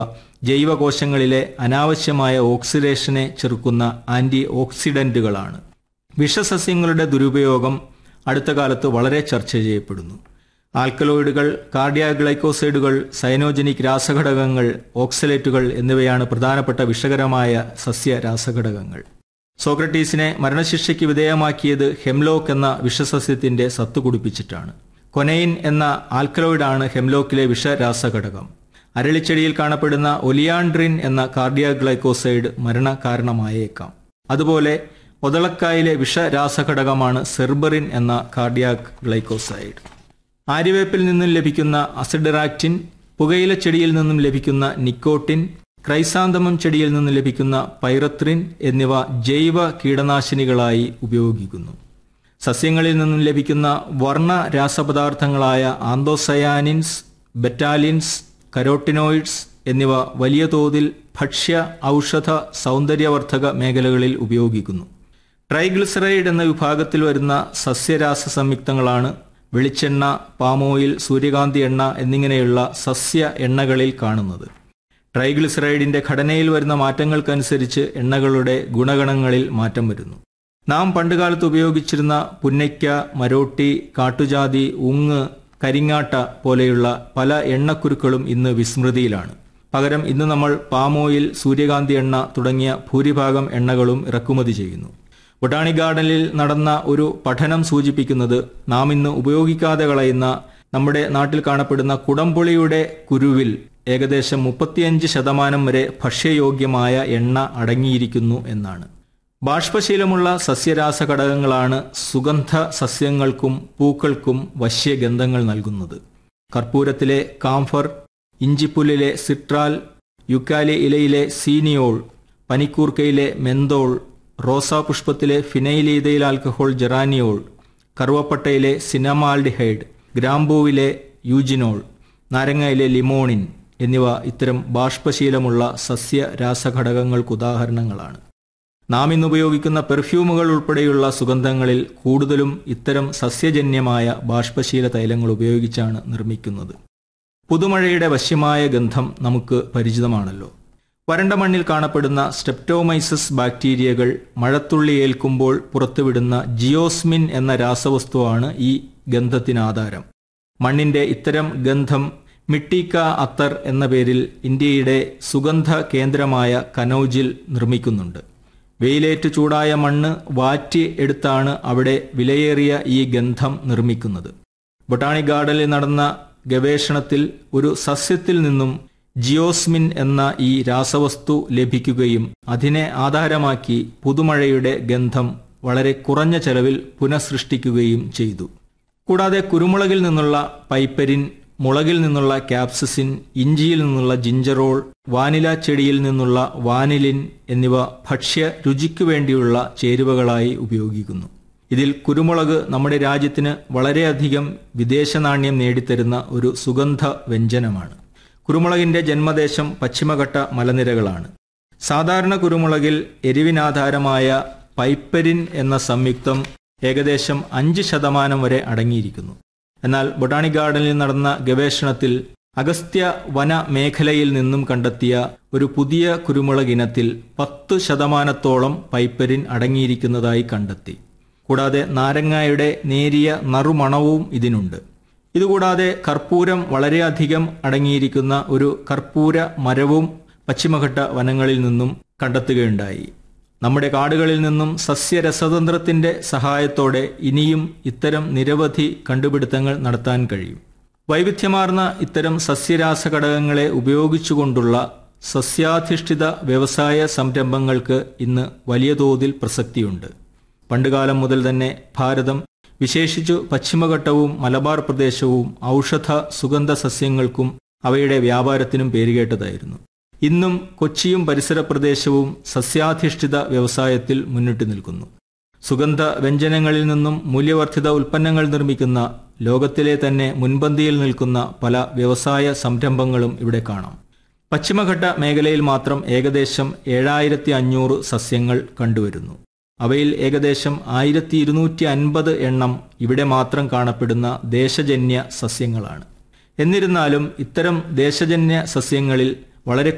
ജൈവകോശങ്ങളിലെ അനാവശ്യമായ ഓക്സിഡേഷനെ ചെറുക്കുന്ന ആന്റി ഓക്സിഡന്റുകളാണ് വിഷസസ്യങ്ങളുടെ ദുരുപയോഗം അടുത്ത കാലത്ത് വളരെ ചർച്ച ചെയ്യപ്പെടുന്നു ആൽക്കലോയിഡുകൾ കാർഡിയാഗ്ലൈക്കോസൈഡുകൾ സൈനോജനിക് രാസഘടകങ്ങൾ ഓക്സലേറ്റുകൾ എന്നിവയാണ് പ്രധാനപ്പെട്ട വിഷകരമായ സസ്യ രാസഘടകങ്ങൾ സോക്രട്ടീസിനെ മരണശിക്ഷയ്ക്ക് വിധേയമാക്കിയത് ഹെംലോക്ക് എന്ന വിഷസസ്യത്തിന്റെ സത്ത് കുടിപ്പിച്ചിട്ടാണ് കൊനൈൻ എന്ന ആൽക്കലോയിഡാണ് ഹെംലോക്കിലെ വിഷരാസഘടകം അരളിച്ചെടിയിൽ കാണപ്പെടുന്ന ഒലിയാൻഡ്രിൻ എന്ന കാർഡിയാഗ്ലൈക്കോസൈഡ് മരണകാരണമായേക്കാം അതുപോലെ ഒതളക്കായിലെ വിഷരാസഘടകമാണ് സെർബറിൻ എന്ന കാർഡിയാക് ഗ്ലൈക്കോസൈഡ് ആര്യവേപ്പിൽ നിന്നും ലഭിക്കുന്ന അസിഡറാക്റ്റിൻ പുകയില ചെടിയിൽ നിന്നും ലഭിക്കുന്ന നിക്കോട്ടിൻ ക്രൈസാന്തമം ചെടിയിൽ നിന്നും ലഭിക്കുന്ന പൈറത്രിൻ എന്നിവ ജൈവ കീടനാശിനികളായി ഉപയോഗിക്കുന്നു സസ്യങ്ങളിൽ നിന്നും ലഭിക്കുന്ന വർണ്ണ രാസപദാർത്ഥങ്ങളായ ആന്തോസയാനിൻസ് ബെറ്റാലിൻസ് കരോട്ടിനോയിഡ്സ് എന്നിവ വലിയ തോതിൽ ഭക്ഷ്യ ഔഷധ സൗന്ദര്യവർദ്ധക മേഖലകളിൽ ഉപയോഗിക്കുന്നു ട്രൈഗ്ലിസറൈഡ് എന്ന വിഭാഗത്തിൽ വരുന്ന സസ്യരാസ സംയുക്തങ്ങളാണ് വെളിച്ചെണ്ണ പാമോയിൽ സൂര്യകാന്തി എണ്ണ എന്നിങ്ങനെയുള്ള സസ്യ എണ്ണകളിൽ കാണുന്നത് ട്രൈഗ്ലിസറൈഡിന്റെ ഘടനയിൽ വരുന്ന മാറ്റങ്ങൾക്കനുസരിച്ച് എണ്ണകളുടെ ഗുണഗണങ്ങളിൽ മാറ്റം വരുന്നു നാം പണ്ടുകാലത്ത് ഉപയോഗിച്ചിരുന്ന പുന്നയ്ക്ക മരോട്ടി കാട്ടുജാതി ഉങ്ങ് കരിങ്ങാട്ട പോലെയുള്ള പല എണ്ണക്കുരുക്കളും ഇന്ന് വിസ്മൃതിയിലാണ് പകരം ഇന്ന് നമ്മൾ പാമോയിൽ സൂര്യകാന്തി എണ്ണ തുടങ്ങിയ ഭൂരിഭാഗം എണ്ണകളും ഇറക്കുമതി ചെയ്യുന്നു ബൊട്ടാണിക് ഗാർഡനിൽ നടന്ന ഒരു പഠനം സൂചിപ്പിക്കുന്നത് നാം ഇന്ന് ഉപയോഗിക്കാതെ കളയുന്ന നമ്മുടെ നാട്ടിൽ കാണപ്പെടുന്ന കുടംപുളിയുടെ കുരുവിൽ ഏകദേശം മുപ്പത്തിയഞ്ച് ശതമാനം വരെ ഭക്ഷ്യയോഗ്യമായ എണ്ണ അടങ്ങിയിരിക്കുന്നു എന്നാണ് ബാഷ്പശീലമുള്ള സസ്യരാസ ഘടകങ്ങളാണ് സുഗന്ധ സസ്യങ്ങൾക്കും പൂക്കൾക്കും വശ്യഗന്ധങ്ങൾ നൽകുന്നത് കർപ്പൂരത്തിലെ കാംഫർ ഇഞ്ചിപ്പുല്ലിലെ സിട്രാൽ യുക്കാലി ഇലയിലെ സീനിയോൾ പനിക്കൂർക്കയിലെ മെന്തോൾ റോസാപുഷ്പത്തിലെ ഫിനൈലീതയിൽ ആൽക്കഹോൾ ജെറാനിയോൾ കറുവപ്പട്ടയിലെ സിനമാൽഡിഹൈഡ് ഗ്രാമ്പൂവിലെ യൂജിനോൾ നാരങ്ങയിലെ ലിമോണിൻ എന്നിവ ഇത്തരം ബാഷ്പശീലമുള്ള സസ്യ രാസഘടകങ്ങൾക്ക് ഉദാഹരണങ്ങളാണ് നാം ഇന്ന് ഉപയോഗിക്കുന്ന പെർഫ്യൂമുകൾ ഉൾപ്പെടെയുള്ള സുഗന്ധങ്ങളിൽ കൂടുതലും ഇത്തരം സസ്യജന്യമായ ബാഷ്പശീല തൈലങ്ങൾ ഉപയോഗിച്ചാണ് നിർമ്മിക്കുന്നത് പുതുമഴയുടെ വശ്യമായ ഗന്ധം നമുക്ക് പരിചിതമാണല്ലോ വരണ്ട മണ്ണിൽ കാണപ്പെടുന്ന സ്റ്റെപ്റ്റോമൈസസ് ബാക്ടീരിയകൾ മഴത്തുള്ളി ഏൽക്കുമ്പോൾ പുറത്തുവിടുന്ന ജിയോസ്മിൻ എന്ന രാസവസ്തുവാണ് ഈ ഗന്ധത്തിനാധാരം മണ്ണിന്റെ ഇത്തരം ഗന്ധം മിട്ടിക്ക അത്തർ എന്ന പേരിൽ ഇന്ത്യയുടെ സുഗന്ധ കേന്ദ്രമായ കനൌജിൽ നിർമ്മിക്കുന്നുണ്ട് വെയിലേറ്റ് ചൂടായ മണ്ണ് വാറ്റി എടുത്താണ് അവിടെ വിലയേറിയ ഈ ഗന്ധം നിർമ്മിക്കുന്നത് ബൊട്ടാണിക് ഗാർഡനിൽ നടന്ന ഗവേഷണത്തിൽ ഒരു സസ്യത്തിൽ നിന്നും ജിയോസ്മിൻ എന്ന ഈ രാസവസ്തു ലഭിക്കുകയും അതിനെ ആധാരമാക്കി പുതുമഴയുടെ ഗന്ധം വളരെ കുറഞ്ഞ ചെലവിൽ പുനഃസൃഷ്ടിക്കുകയും ചെയ്തു കൂടാതെ കുരുമുളകിൽ നിന്നുള്ള പൈപ്പരിൻ മുളകിൽ നിന്നുള്ള ക്യാപ്സിസിൻ ഇഞ്ചിയിൽ നിന്നുള്ള ജിഞ്ചറോൾ വാനില ചെടിയിൽ നിന്നുള്ള വാനിലിൻ എന്നിവ ഭക്ഷ്യ രുചിക്കു വേണ്ടിയുള്ള ചേരുവകളായി ഉപയോഗിക്കുന്നു ഇതിൽ കുരുമുളക് നമ്മുടെ രാജ്യത്തിന് വളരെയധികം വിദേശ നാണ്യം നേടിത്തരുന്ന ഒരു സുഗന്ധ വ്യഞ്ജനമാണ് കുരുമുളകിന്റെ ജന്മദേശം പശ്ചിമഘട്ട മലനിരകളാണ് സാധാരണ കുരുമുളകിൽ എരിവിനാധാരമായ പൈപ്പരിൻ എന്ന സംയുക്തം ഏകദേശം അഞ്ച് ശതമാനം വരെ അടങ്ങിയിരിക്കുന്നു എന്നാൽ ബൊട്ടാണിക് ഗാർഡനിൽ നടന്ന ഗവേഷണത്തിൽ അഗസ്ത്യ വന മേഖലയിൽ നിന്നും കണ്ടെത്തിയ ഒരു പുതിയ കുരുമുളക് ഇനത്തിൽ പത്ത് ശതമാനത്തോളം പൈപ്പരിൻ അടങ്ങിയിരിക്കുന്നതായി കണ്ടെത്തി കൂടാതെ നാരങ്ങായുടെ നേരിയ നറുമണവും ഇതിനുണ്ട് ഇതുകൂടാതെ കർപ്പൂരം വളരെയധികം അടങ്ങിയിരിക്കുന്ന ഒരു കർപ്പൂര മരവും പശ്ചിമഘട്ട വനങ്ങളിൽ നിന്നും കണ്ടെത്തുകയുണ്ടായി നമ്മുടെ കാടുകളിൽ നിന്നും സസ്യരസതന്ത്രത്തിന്റെ സഹായത്തോടെ ഇനിയും ഇത്തരം നിരവധി കണ്ടുപിടുത്തങ്ങൾ നടത്താൻ കഴിയും വൈവിധ്യമാർന്ന ഇത്തരം സസ്യരാസ ഘടകങ്ങളെ ഉപയോഗിച്ചുകൊണ്ടുള്ള സസ്യാധിഷ്ഠിത വ്യവസായ സംരംഭങ്ങൾക്ക് ഇന്ന് വലിയ തോതിൽ പ്രസക്തിയുണ്ട് പണ്ടുകാലം മുതൽ തന്നെ ഭാരതം വിശേഷിച്ചു പശ്ചിമഘട്ടവും മലബാർ പ്രദേശവും ഔഷധ സുഗന്ധ സസ്യങ്ങൾക്കും അവയുടെ വ്യാപാരത്തിനും പേരുകേട്ടതായിരുന്നു ഇന്നും കൊച്ചിയും പരിസര പ്രദേശവും സസ്യാധിഷ്ഠിത വ്യവസായത്തിൽ മുന്നിട്ട് നിൽക്കുന്നു സുഗന്ധ വ്യഞ്ജനങ്ങളിൽ നിന്നും മൂല്യവർദ്ധിത ഉൽപ്പന്നങ്ങൾ നിർമ്മിക്കുന്ന ലോകത്തിലെ തന്നെ മുൻപന്തിയിൽ നിൽക്കുന്ന പല വ്യവസായ സംരംഭങ്ങളും ഇവിടെ കാണാം പശ്ചിമഘട്ട മേഖലയിൽ മാത്രം ഏകദേശം ഏഴായിരത്തി അഞ്ഞൂറ് സസ്യങ്ങൾ കണ്ടുവരുന്നു അവയിൽ ഏകദേശം ആയിരത്തി ഇരുന്നൂറ്റി അൻപത് എണ്ണം ഇവിടെ മാത്രം കാണപ്പെടുന്ന ദേശജന്യ സസ്യങ്ങളാണ് എന്നിരുന്നാലും ഇത്തരം ദേശജന്യ സസ്യങ്ങളിൽ വളരെ